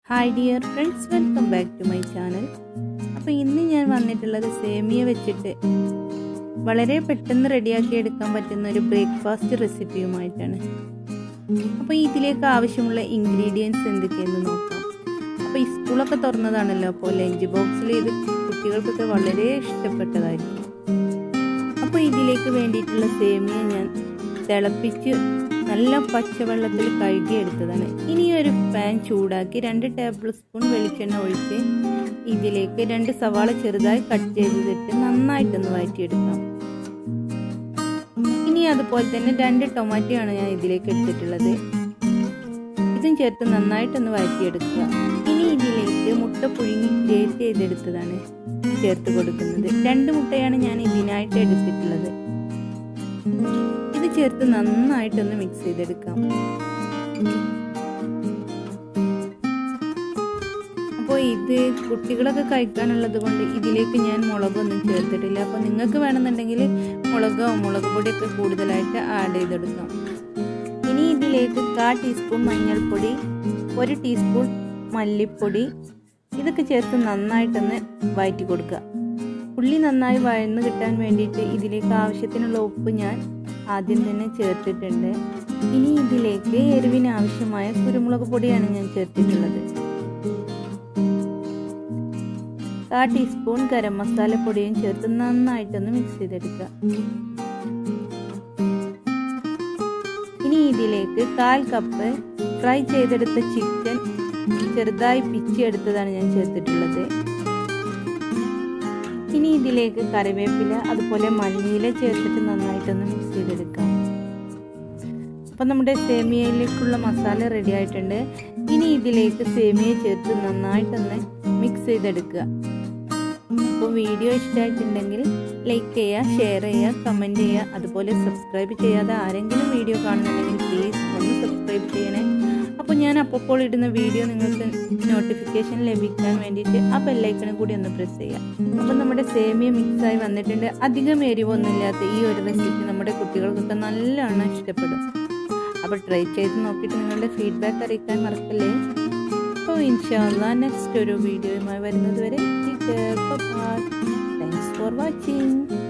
hi dear friends welcome back to my channel അപ്പോൾ ഇന്ന് ഞാൻ വന്നിട്ടുള്ളത് സേമിയ വെച്ചിട്ട് വളരെ പെട്ടെന്ന് റെഡിയാക്കി എടുക്കാൻ പറ്റുന്ന ഒരു ബ്രേക്ക്ഫാസ്റ്റ് റെസിപ്പിയുമായിട്ടാണ് അപ്പോൾ ഇതിലേക്ക് ആവശ്യമുള്ള ഇൻഗ്രീഡിയൻസ് എന്തൊക്കെയെന്ന് നോക്കാം അപ്പോൾ ഈ സ്കൂളൊക്കെ തുറന്നതാണല്ലോ അപ്പോൾ ലഞ്ച് ബോക്സിൽ ഇത് കുട്ടികൾക്കൊക്കെ വളരെ ഇഷ്ടപ്പെട്ടതായിരിക്കും അപ്പോൾ ഇതിലേക്ക് വേണ്ടിയിട്ടുള്ള സേമിയ ഞാൻ തിളപ്പിച്ച് നല്ല പച്ചവെള്ളത്തിൽ കഴുകിയെടുത്തതാണ് ഇനി ഒരു പാൻ ചൂടാക്കി രണ്ട് ടേബിൾ സ്പൂൺ വെളിച്ചെണ്ണ ഒഴിച്ച് ഇതിലേക്ക് രണ്ട് സവാള ചെറുതായി കട്ട് ചെയ്തിട്ട് നന്നായിട്ടൊന്ന് വഴറ്റിയെടുക്കാം ഇനി അതുപോലെ തന്നെ രണ്ട് ടൊമാറ്റോയാണ് ഞാൻ ഇതിലേക്ക് എടുത്തിട്ടുള്ളത് ഇതും ചേർത്ത് നന്നായിട്ടൊന്ന് വഴറ്റിയെടുക്കുക ഇനി ഇതിലേക്ക് മുട്ട പുഴുങ്ങി ഗ്രേറ്റ് ചെയ്തെടുത്തതാണ് ചേർത്ത് കൊടുക്കുന്നത് രണ്ട് മുട്ടയാണ് ഞാൻ ഇതിനായിട്ട് എടുത്തിട്ടുള്ളത് ഇത് ചേർത്ത് നന്നായിട്ടൊന്ന് മിക്സ് ചെയ്തെടുക്കാം അപ്പോൾ ഇത് കുട്ടികളൊക്കെ കഴിക്കാനുള്ളത് കൊണ്ട് ഇതിലേക്ക് ഞാൻ മുളകൊന്നും ചേർത്തിട്ടില്ല അപ്പോൾ നിങ്ങൾക്ക് വേണമെന്നുണ്ടെങ്കിൽ മുളകോ മുളക് പൊടിയൊക്കെ കൂടുതലായിട്ട് ആഡ് ചെയ്തെടുക്കാം ഇനി ഇതിലേക്ക് കാ ടീസ്പൂൺ മഞ്ഞൾപ്പൊടി ഒരു ടീസ്പൂൺ മല്ലിപ്പൊടി ഇതൊക്കെ ചേർത്ത് നന്നായിട്ടൊന്ന് വഴറ്റി കൊടുക്കുക ഉള്ളി നന്നായി വഴന്ന് കിട്ടാൻ വേണ്ടിയിട്ട് ഇതിലേക്ക് ആവശ്യത്തിനുള്ള ഉപ്പ് ഞാൻ ആദ്യം തന്നെ ചേർത്തിട്ടുണ്ട് ഇനി ഇതിലേക്ക് എരിവിന് ആവശ്യമായ കുരുമുളക് പൊടിയാണ് ഞാൻ ചേർത്തിട്ടുള്ളത് കാ ടീസ്പൂൺ ഗരം മസാല പൊടിയും ചേർത്ത് നന്നായിട്ടൊന്ന് മിക്സ് ചെയ്തെടുക്കുക ഇനി ഇതിലേക്ക് കാൽ കപ്പ് ഫ്രൈ ചെയ്തെടുത്ത ചിക്കൻ ചെറുതായി പിച്ചിയെടുത്തതാണ് ഞാൻ ചേർത്തിട്ടുള്ളത് ഇനി ഇതിലേക്ക് കറിവേപ്പില അതുപോലെ മല്ലിയില ചേർത്തിട്ട് നന്നായിട്ടൊന്ന് മിക്സ് ചെയ്തെടുക്കാം അപ്പം നമ്മുടെ സേമിയയിലേക്കുള്ള മസാല റെഡി ആയിട്ടുണ്ട് ഇനി ഇതിലേക്ക് സേമിയ ചേർത്ത് നന്നായിട്ടൊന്ന് മിക്സ് ചെയ്തെടുക്കുക അപ്പോൾ വീഡിയോ ഇഷ്ടമായിട്ടുണ്ടെങ്കിൽ ലൈക്ക് ചെയ്യുക ഷെയർ ചെയ്യുക കമൻറ്റ് ചെയ്യുക അതുപോലെ സബ്സ്ക്രൈബ് ചെയ്യാതെ ആരെങ്കിലും വീഡിയോ കാണുന്നുണ്ടെങ്കിൽ പ്ലീസ് ഒന്ന് സബ്സ്ക്രൈബ് ചെയ്യണേ അപ്പോൾ ഞാൻ അപ്പോൾ ഇടുന്ന വീഡിയോ നിങ്ങൾക്ക് നോട്ടിഫിക്കേഷൻ ലഭിക്കാൻ വേണ്ടിയിട്ട് ആ ബെല്ലൈക്കണും കൂടി ഒന്ന് പ്രസ് ചെയ്യാം അപ്പോൾ നമ്മുടെ സേമിയ മിക്സായി വന്നിട്ടുണ്ട് അധികം എരിവൊന്നുമില്ലാത്ത ഈ ഒരു റെസിപ്പി നമ്മുടെ കുട്ടികൾക്കൊക്കെ നല്ലോണം ഇഷ്ടപ്പെടും അപ്പോൾ ട്രൈ ചെയ്ത് നോക്കിയിട്ട് നിങ്ങളുടെ ഫീഡ്ബാക്ക് അറിയിക്കാൻ മറക്കല്ലേ അപ്പോൾ ഇൻഷാല്ല നെക്സ്റ്റ് ഒരു വീഡിയോയുമായി വരുന്നത് വരെ താങ്ക്സ് ഫോർ വാച്ചിങ്